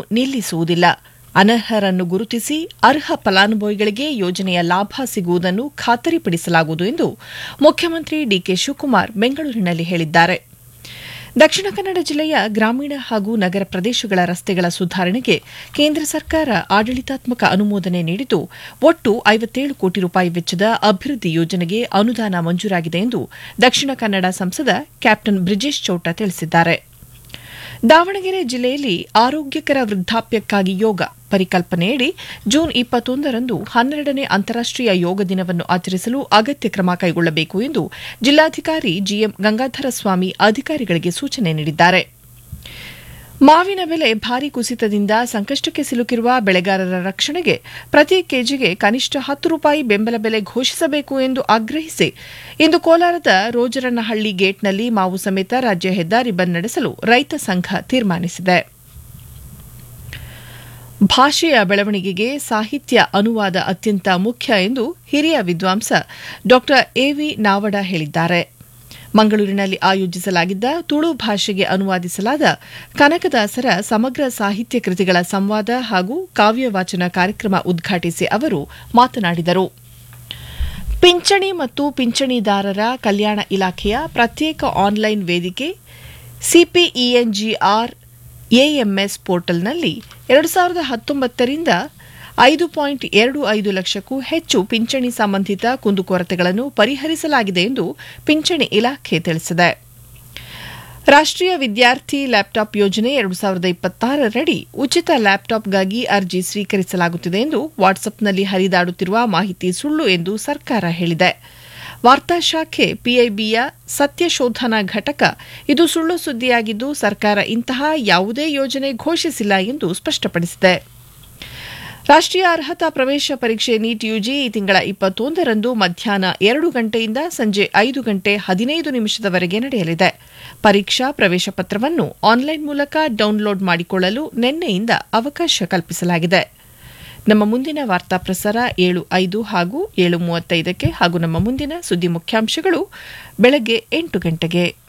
ನಿಲ್ಲಿಸುವುದಿಲ್ಲ ಅನರ್ಹರನ್ನು ಗುರುತಿಸಿ ಅರ್ಹ ಫಲಾನುಭವಿಗಳಿಗೆ ಯೋಜನೆಯ ಲಾಭ ಸಿಗುವುದನ್ನು ಖಾತರಿಪಡಿಸಲಾಗುವುದು ಎಂದು ಮುಖ್ಯಮಂತ್ರಿ ಡಿಕೆ ಶಿವಕುಮಾರ್ ಬೆಂಗಳೂರಿನಲ್ಲಿ ಹೇಳಿದ್ದಾರೆ ದಕ್ಷಿಣ ಕನ್ನಡ ಜಿಲ್ಲೆಯ ಗ್ರಾಮೀಣ ಹಾಗೂ ನಗರ ಪ್ರದೇಶಗಳ ರಸ್ತೆಗಳ ಸುಧಾರಣೆಗೆ ಕೇಂದ್ರ ಸರ್ಕಾರ ಆಡಳಿತಾತ್ಮಕ ಅನುಮೋದನೆ ನೀಡಿದ್ದು ಒಟ್ಟು ಐವತ್ತೇಳು ಕೋಟಿ ರೂಪಾಯಿ ವೆಚ್ಚದ ಅಭಿವೃದ್ಧಿ ಯೋಜನೆಗೆ ಅನುದಾನ ಮಂಜೂರಾಗಿದೆ ಎಂದು ದಕ್ಷಿಣ ಕನ್ನಡ ಸಂಸದ ಕ್ಯಾಪ್ಟನ್ ಬ್ರಿಜೇಶ್ ಚೌಟ ತಿಳಿಸಿದ್ದಾರೆ ದಾವಣಗೆರೆ ಜಿಲ್ಲೆಯಲ್ಲಿ ಆರೋಗ್ಯಕರ ವೃದ್ಧಾಪ್ಯಕ್ಕಾಗಿ ಯೋಗ ಪರಿಕಲ್ಪನೆಯಡಿ ಜೂನ್ ಇಪ್ಪತ್ತೊಂದರಂದು ಹನ್ನೆರಡನೇ ಅಂತಾರಾಷ್ಟೀಯ ಯೋಗ ದಿನವನ್ನು ಆಚರಿಸಲು ಅಗತ್ಯ ಕ್ರಮ ಕೈಗೊಳ್ಳಬೇಕು ಎಂದು ಜಿಲ್ಲಾಧಿಕಾರಿ ಜಿಎಂ ಗಂಗಾಧರ ಸ್ವಾಮಿ ಅಧಿಕಾರಿಗಳಿಗೆ ಸೂಚನೆ ನೀಡಿದ್ದಾರೆ ಮಾವಿನ ಬೆಲೆ ಭಾರೀ ಕುಸಿತದಿಂದ ಸಂಕಷ್ಟಕ್ಕೆ ಸಿಲುಕಿರುವ ಬೆಳೆಗಾರರ ರಕ್ಷಣೆಗೆ ಪ್ರತಿ ಕೆಜಿಗೆ ಕನಿಷ್ಠ ಹತ್ತು ರೂಪಾಯಿ ಬೆಂಬಲ ಬೆಲೆ ಘೋಷಿಸಬೇಕು ಎಂದು ಆಗ್ರಹಿಸಿ ಇಂದು ಕೋಲಾರದ ರೋಜರನಹಳ್ಳಿ ಗೇಟ್ನಲ್ಲಿ ಮಾವು ಸಮೇತ ರಾಜ್ಯ ಹೆದ್ದಾರಿ ಬಂದ್ ನಡೆಸಲು ರೈತ ಸಂಘ ತೀರ್ಮಾನಿಸಿದೆ ಭಾಷೆಯ ಬೆಳವಣಿಗೆಗೆ ಸಾಹಿತ್ಯ ಅನುವಾದ ಅತ್ಯಂತ ಮುಖ್ಯ ಎಂದು ಹಿರಿಯ ವಿದ್ವಾಂಸ ಡಾ ಎವಿ ನಾವಡ ಹೇಳಿದ್ದಾರೆ ಮಂಗಳೂರಿನಲ್ಲಿ ಆಯೋಜಿಸಲಾಗಿದ್ದ ತುಳು ಭಾಷೆಗೆ ಅನುವಾದಿಸಲಾದ ಕನಕದಾಸರ ಸಮಗ್ರ ಸಾಹಿತ್ಯ ಕೃತಿಗಳ ಸಂವಾದ ಹಾಗೂ ಕಾವ್ಯ ವಾಚನ ಕಾರ್ಯಕ್ರಮ ಉದ್ಘಾಟಿಸಿ ಅವರು ಮಾತನಾಡಿದರು ಪಿಂಚಣಿ ಮತ್ತು ಪಿಂಚಣಿದಾರರ ಕಲ್ಯಾಣ ಇಲಾಖೆಯ ಪ್ರತ್ಯೇಕ ಆನ್ಲೈನ್ ವೇದಿಕೆ ಸಿಪಿಇಎನ್ಜಿಆರ್ ಎಎಂಎಸ್ ಪೋರ್ಟಲ್ನಲ್ಲಿ ಎರಡು ಸಾವಿರದ ಹತ್ತೊಂಬತ್ತರಿಂದ ಐದು ಪಾಯಿಂಟ್ ಎರಡು ಐದು ಲಕ್ಷಕ್ಕೂ ಹೆಚ್ಚು ಪಿಂಚಣಿ ಸಂಬಂಧಿತ ಕುಂದುಕೊರತೆಗಳನ್ನು ಪರಿಹರಿಸಲಾಗಿದೆ ಎಂದು ಪಿಂಚಣಿ ಇಲಾಖೆ ತಿಳಿಸಿದೆ ರಾಷ್ಟೀಯ ವಿದ್ಯಾರ್ಥಿ ಲ್ಯಾಪ್ಟಾಪ್ ಯೋಜನೆ ಎರಡು ಸಾವಿರದ ಇಪ್ಪತ್ತಾರರಡಿ ಉಚಿತ ಲ್ಯಾಪ್ಟಾಪ್ಗಾಗಿ ಅರ್ಜಿ ಸ್ವೀಕರಿಸಲಾಗುತ್ತಿದೆ ಎಂದು ವಾಟ್ಸ್ಆಪ್ನಲ್ಲಿ ಹರಿದಾಡುತ್ತಿರುವ ಮಾಹಿತಿ ಸುಳ್ಳು ಎಂದು ಸರ್ಕಾರ ಹೇಳಿದೆ ವಾರ್ತಾ ಶಾಖೆ ಪಿಐಬಿಯ ಸತ್ಯಶೋಧನಾ ಘಟಕ ಇದು ಸುಳ್ಳು ಸುದ್ದಿಯಾಗಿದ್ದು ಸರ್ಕಾರ ಇಂತಹ ಯಾವುದೇ ಯೋಜನೆ ಘೋಷಿಸಿಲ್ಲ ಎಂದು ಸ್ಪಷ್ಟಪಡಿಸಿದೆ ರಾಷ್ಟೀಯ ಅರ್ಹತಾ ಪ್ರವೇಶ ಪರೀಕ್ಷೆ ನೀಟ್ ಯುಜಿ ಈ ತಿಂಗಳ ಇಪ್ಪತ್ತೊಂದರಂದು ಮಧ್ಯಾಹ್ನ ಎರಡು ಗಂಟೆಯಿಂದ ಸಂಜೆ ಐದು ಗಂಟೆ ಹದಿನೈದು ನಿಮಿಷದವರೆಗೆ ನಡೆಯಲಿದೆ ಪರೀಕ್ಷಾ ಪ್ರವೇಶ ಪತ್ರವನ್ನು ಆನ್ಲೈನ್ ಮೂಲಕ ಡೌನ್ಲೋಡ್ ಮಾಡಿಕೊಳ್ಳಲು ನಿನ್ನೆಯಿಂದ ಅವಕಾಶ ಕಲ್ಪಿಸಲಾಗಿದೆ ನಮ್ಮ ಮುಂದಿನ ವಾರ್ತಾ ಪ್ರಸಾರ ಏಳು ಐದು ಹಾಗೂ ಏಳು ಮೂವತ್ತೈದಕ್ಕೆ ಹಾಗೂ ನಮ್ಮ ಮುಂದಿನ ಸುದ್ದಿ ಮುಖ್ಯಾಂಶಗಳು ಬೆಳಗ್ಗೆ ಎಂಟು ಗಂಟೆಗೆ